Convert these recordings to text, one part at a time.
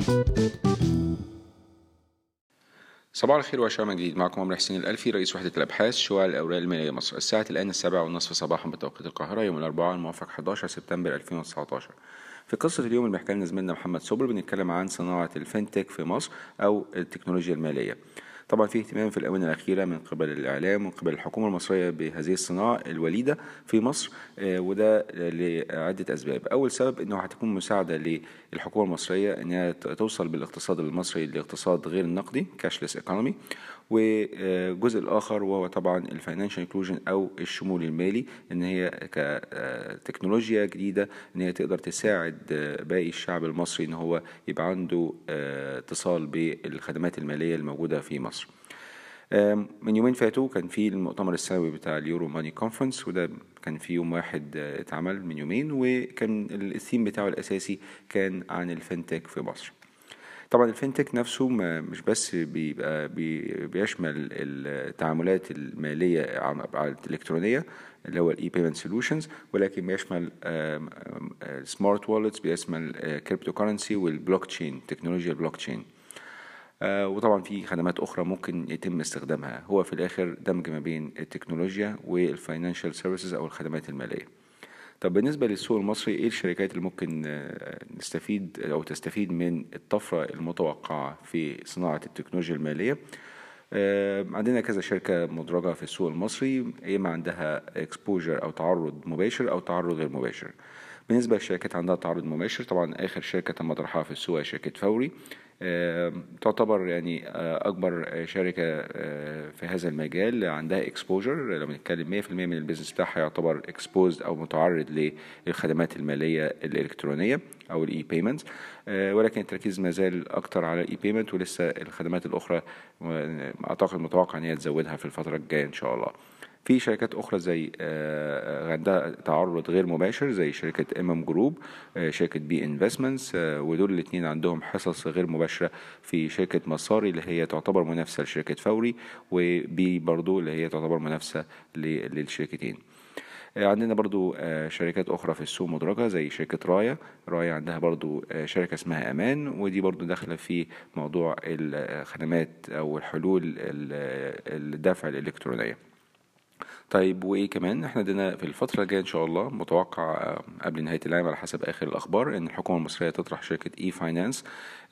صباح الخير وعشاء جديد معكم عمرو حسين الألفي رئيس وحدة الأبحاث شواع الأوراق المالية مصر الساعة الآن السابعة والنصف صباحا بتوقيت القاهرة يوم الأربعاء الموافق 11 سبتمبر 2019 في قصة اليوم اللي بيحكي لنا زميلنا محمد صبر بنتكلم عن صناعة الفinتك في مصر أو التكنولوجيا المالية طبعا في اهتمام في الآونة الأخيرة من قبل الإعلام ومن قبل الحكومة المصرية بهذه الصناعة الوليدة في مصر آه، وده لعدة أسباب أول سبب أنه هتكون مساعدة للحكومة المصرية أنها توصل بالاقتصاد المصري لاقتصاد غير نقدي كاشلس ايكونومي والجزء الاخر وهو طبعا الفاينانشال انكلوجن او الشمول المالي ان هي كتكنولوجيا جديده ان هي تقدر تساعد باقي الشعب المصري ان هو يبقى عنده آه، اتصال بالخدمات الماليه الموجوده في مصر من يومين فاتوا كان في المؤتمر السنوي بتاع اليورو ماني كونفرنس وده كان في يوم واحد آه، اتعمل من يومين وكان الثيم بتاعه الاساسي كان عن الفنتك في مصر طبعا الفينتك نفسه ما مش بس بيبقى بيشمل التعاملات الماليه الالكترونيه اللي هو الاي بيمنت سولوشنز ولكن بيشمل سمارت وولتس بيشمل كريبتو كورنسي والبلوك تشين تكنولوجيا البلوك تشين وطبعا في خدمات اخرى ممكن يتم استخدامها هو في الاخر دمج ما بين التكنولوجيا والفاينانشال سيرفيسز او الخدمات الماليه طب بالنسبة للسوق المصري ايه الشركات اللي ممكن آه، نستفيد او تستفيد من الطفرة المتوقعة في صناعة التكنولوجيا المالية آه، عندنا كذا شركة مدرجة في السوق المصري اما عندها اكسبوجر او تعرض مباشر او تعرض غير مباشر بالنسبة للشركات عندها تعرض مباشر طبعا آخر شركة تم طرحها في السوق شركة فوري تعتبر يعني آه، أكبر شركة آه، في هذا المجال عندها اكسبوجر لو بنتكلم 100% من البيزنس بتاعها يعتبر اكسبوزد أو متعرض للخدمات المالية الإلكترونية أو الإي بيمنت آه، ولكن التركيز ما زال أكتر على الإي بيمنت ولسه الخدمات الأخرى أعتقد متوقع إن هي تزودها في الفترة الجاية إن شاء الله. في شركات اخرى زي آه، عندها تعرض غير مباشر زي شركه ام ام جروب شركه بي انفستمنتس آه، ودول الاثنين عندهم حصص غير مباشره في شركه مصاري اللي هي تعتبر منافسه لشركه فوري وبي برضو اللي هي تعتبر منافسه للشركتين آه، عندنا برضو شركات أخرى في السوق مدرجة زي شركة رايا رايا عندها برضو شركة اسمها أمان ودي برضو داخلة في موضوع الخدمات أو الحلول الدفع الإلكترونية طيب وايه كمان احنا عندنا في الفتره الجايه ان شاء الله متوقع آه، قبل نهايه العام على حسب اخر الاخبار ان الحكومه المصريه تطرح شركه اي فاينانس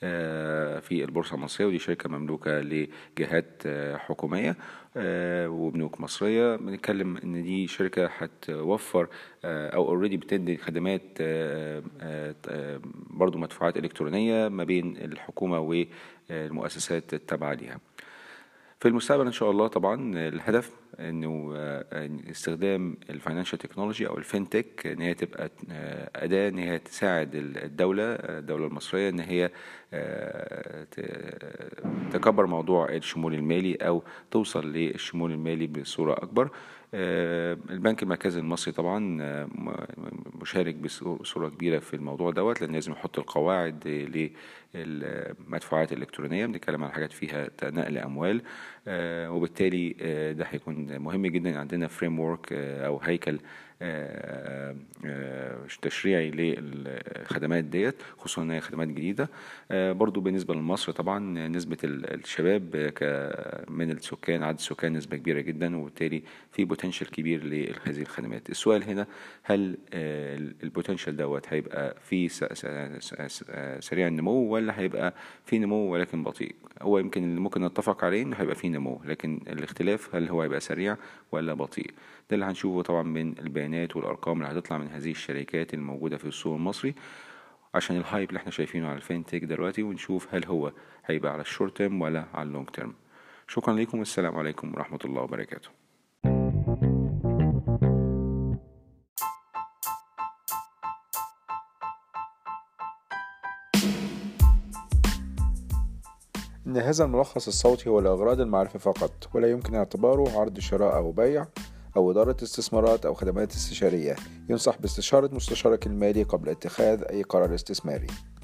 في البورصه المصريه ودي شركه مملوكه لجهات آه، حكوميه آه، وبنوك مصريه بنتكلم ان دي شركه هتوفر او اوريدي بتدي خدمات برضو مدفوعات الكترونيه ما بين الحكومه والمؤسسات التابعه ليها في المستقبل ان شاء الله طبعا الهدف انه آه، استخدام الفاينانشال تكنولوجي او الفينتك ان هي تبقى آه، اداه ان هي تساعد الدوله الدوله المصريه ان هي آه، تكبر موضوع الشمول المالي او توصل للشمول المالي بصوره اكبر البنك المركزي المصري طبعا مشارك بصوره كبيره في الموضوع دوت لان لازم يحط القواعد للمدفوعات الالكترونيه بنتكلم عن حاجات فيها نقل اموال وبالتالي ده هيكون مهم جدا عندنا فريم ورك آه، او هيكل آه، آه، تشريعي للخدمات ديت خصوصا ان هي خدمات جديده برضو بالنسبه لمصر طبعا نسبه الشباب من السكان عدد السكان نسبه كبيره جدا وبالتالي في بوتنشال كبير لهذه الخدمات السؤال هنا هل البوتنشال دوت هيبقى في سريع النمو ولا هيبقى في نمو ولكن بطيء هو يمكن اللي ممكن نتفق عليه انه هيبقى في نمو لكن الاختلاف هل هو هيبقى سريع ولا بطيء ده اللي هنشوفه طبعا من البيانات والارقام اللي هتطلع من هذه الشركات الموجوده في السوق المصري عشان الهايب اللي احنا شايفينه على الفينتك دلوقتي ونشوف هل هو هيبقى على الشورت تيرم ولا على اللونج تيرم شكرا لكم والسلام عليكم ورحمه الله وبركاته إن هذا الملخص الصوتي هو لأغراض المعرفة فقط ولا يمكن اعتباره عرض شراء أو بيع أو إدارة استثمارات أو خدمات استشارية ينصح باستشارة مستشارك المالي قبل اتخاذ أي قرار استثماري